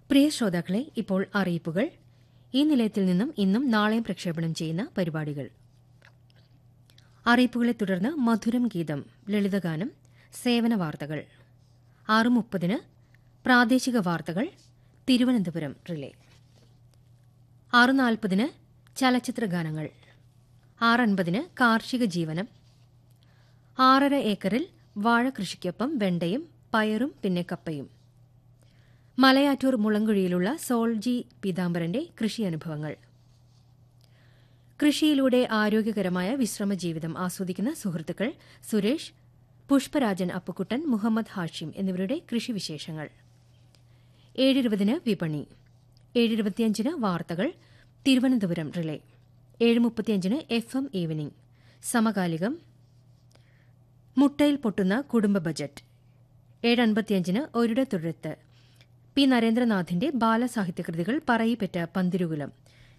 പ്രിയ ശ്രോതാക്കളെ ഇപ്പോൾ അറിയിപ്പുകൾ ഈ നിലയത്തിൽ നിന്നും ഇന്നും നാളെയും പ്രക്ഷേപണം ചെയ്യുന്ന പരിപാടികൾ അറിയിപ്പുകളെ തുടർന്ന് മധുരം ഗീതം ലളിതഗാനം സേവന വാർത്തകൾ ആറ് മുപ്പതിന് പ്രാദേശിക വാർത്തകൾ തിരുവനന്തപുരം റിലേ ആറ് നാൽപ്പതിന് ചലച്ചിത്ര ഗാനങ്ങൾ ആറ് അൻപതിന് കാർഷിക ജീവനം ആറര ഏക്കറിൽ വാഴ കൃഷിക്കൊപ്പം വെണ്ടയും പയറും പിന്നെ കപ്പയും മലയാറ്റൂർ മുളങ്കുഴിയിലുള്ള സോൾജി പീതാംബരന്റെ കൃഷി അനുഭവങ്ങൾ കൃഷിയിലൂടെ ആരോഗ്യകരമായ വിശ്രമ ജീവിതം ആസ്വദിക്കുന്ന സുഹൃത്തുക്കൾ സുരേഷ് പുഷ്പരാജൻ അപ്പുക്കുട്ടൻ മുഹമ്മദ് ഹാഷിം എന്നിവരുടെ കൃഷിവിശേഷങ്ങൾ ഏഴിരുപതിന് വിപണി ഏഴിരുപത്തിയഞ്ചിന് വാർത്തകൾ തിരുവനന്തപുരം റിലേ ഏഴ് മുപ്പത്തിയഞ്ചിന് എഫ് എം ഈവനിംഗ് സമകാലികം മുട്ടയിൽ പൊട്ടുന്ന കുടുംബ ബജറ്റ് ഏഴ് അൻപത്തിയഞ്ചിന് ഒരിട തുടരത്ത് പി നരേന്ദ്രനാഥിന്റെ ബാലസാഹിത്യകൃതികൾ പറയിപ്പെറ്റ പന്തിരുകുലം